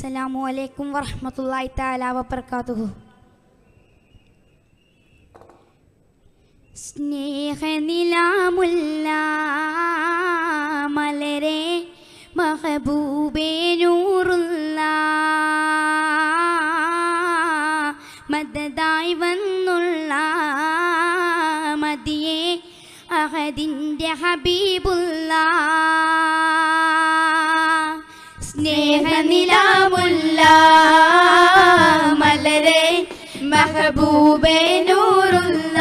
അസ്സലാമു അലൈക്കും വറഹ്മത്തുള്ളാഹി തആല വബറകാതുഹു സ്നേഹനിലാമുല്ല മലരെ മഹബൂബേ നൂറുള്ള മദതായി വന്നുള്ള മതിയെ അഹദിൻ്റെ ഹബീബുള്ള സ്നേഹനിലാമുല്ല മലരെ മഹബൂബേ നൂറുള്ള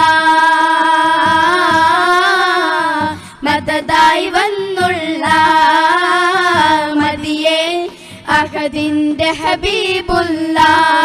മദതായി വന്നുള്ള മതിയെ അഹദിന്റെ ഹബീബുള്ള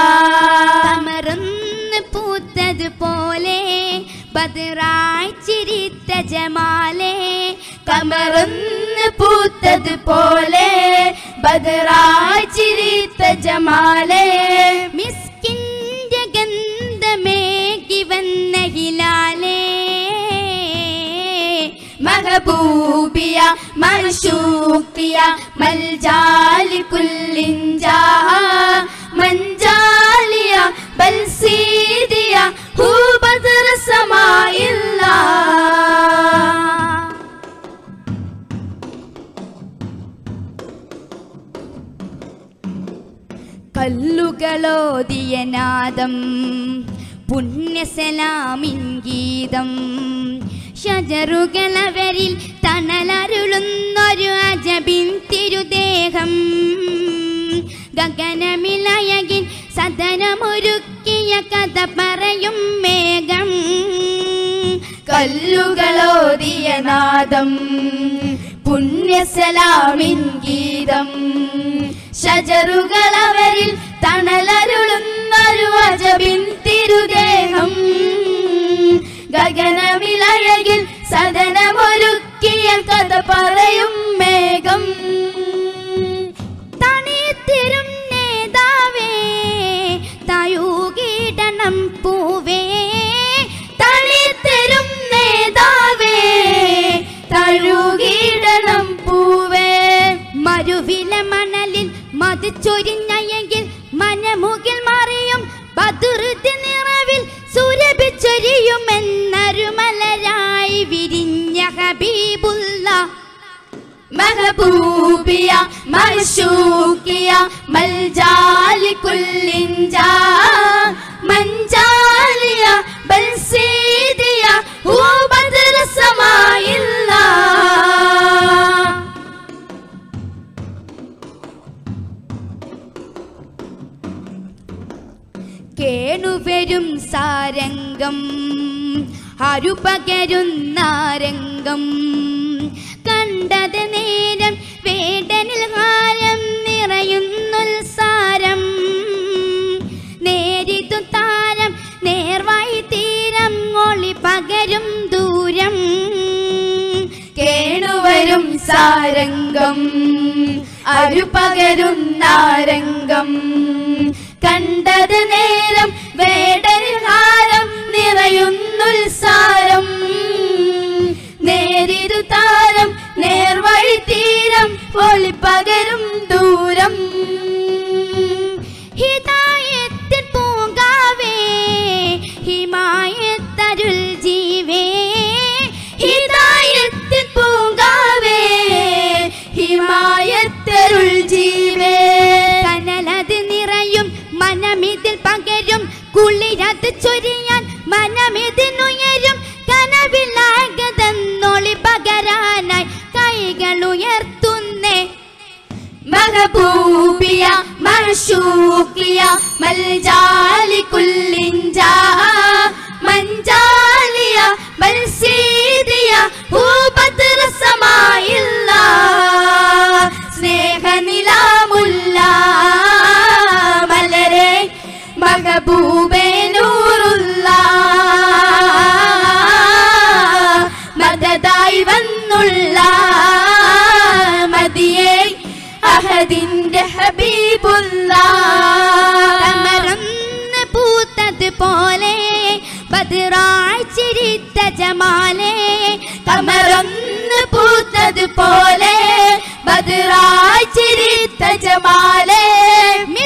കമറുന്ന് പൂത്തതുപോലെ ബദറായി ചിരിത്ത ജമാലെ കമറുന്ന് പൂത്തതുപോലെ ബദറായി ചിരിത്ത ജമാലെ മിസ്കിന്റെ ഗന്ധമേകി വന്ന ഹിലാലേ മഹബൂബിയ മൻഷൂക്കിയ മൽജാലി കുല്ലിഞ്ചാ മഞ്ചാലിയ ബൽസീദിയ ഹൂ ബദർ സമായില്ല കല്ലുകളോതിയ നാദം പുണ്യസലാമിൻ ഗീതം ഷജറുകളവരിൽ തണലരുളുന്നൊരു അജബിൻ തിരുദേഹം ഗഗനമിളയകിൻ സദനമൊരുക്കിയ കഥ പറയും മേഘം കല്ലുകളോതിയ നാദം പുണ്യസലാമിൻ ഗീതം ഷജറുകളവരിൽ തണലരുളുന്നൊരു അജബിൻ തിരുദേഹം ഗഗനമിളയകിൽ സദനമൊരുക്കിയ കഥ പറയും മേഘം തണിത്തിരും നേതാവേ തയൂകീടണം പൂവേ തണിത്തിരും നേതാവേ തഴുകീടണം പൂവേ മരുവില മണലിൽ മതിച്ചൊരിഞ്ഞയെങ്കിൽ മനമുകിൽ മറിയും ബദുറുതി നിറവിൽ സുരഭിച്ചൊരിയുമെന്നരുമലരായി വിരിഞ്ഞ ഹബീബുള്ള മഹബൂബിയ മർഷൂക്കിയ മൽജാലി കുല്ലിഞ്ചാ മഞ്ചാലിയ ബൽസീദിയ ഹൂ ബദർ സമായില്ല കേണുവരും സാരംഗം അരുപകരുന്നാരംഗം കണ്ടത് നേരം വേടനിൽ ഹാരം നിറയുന്നുത്സാരം നേരിതു താരം നേർവായി തീരം ഒളി പകരും ദൂരം കേണുവരും സാരംഗം അരുപകരുന്നാരംഗം കണ്ടത് നേരം വേടനിൽ ഹാരം നിറയുന്നുത്സാരം നേരിതു താരം നേർവഴി തീരം ഒളിപ്പകരും ദൂരം ഹിതായത്തിൽ പൂങ്കാവേ ഹിമായത്തരുൾ ജീവേ ഹിതായത്തിൽ പൂങ്കാവേ ഹിമായത്തരുൾ ജീവേ കനലത് നിറയും മനമിതിൽ പകരും കുളിരത് ചൊരിയാൻ മനമിതിനുയരും കനവിലാകതെന്നൊളി പകരാനായി കൈകൾ ഉയർത്തുന്നേ മഹബൂബിയ മർഷൂക്കിയ മൽജാലി കുല്ലിഞ്ചാ മഞ്ചാലിയ ബൽസീദിയ ഹൂ ബദർ സമായില്ല സ്നേഹനിലാമുല്ല മലരെ മഹബൂബേ നൂറുള്ള മദതായി വന്നുള്ള മതിയെ അഹദിന്റെ ഹബീബുള്ള കമറന്ന് പൂത്തത് പോലെ ബദറായി ചിരിത്ത ജമാലെ കമറന്ന് പൂത്തത് പോലെ ബദറായി ചിരിത്ത ജമാലെ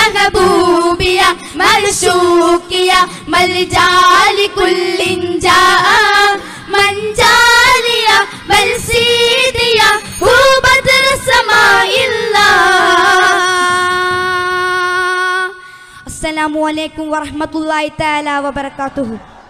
محبوبية مرشوكية ملجال كل جاء من جالية بل سيدية هو بدر السماء الله السلام عليكم ورحمة الله تعالى وبركاته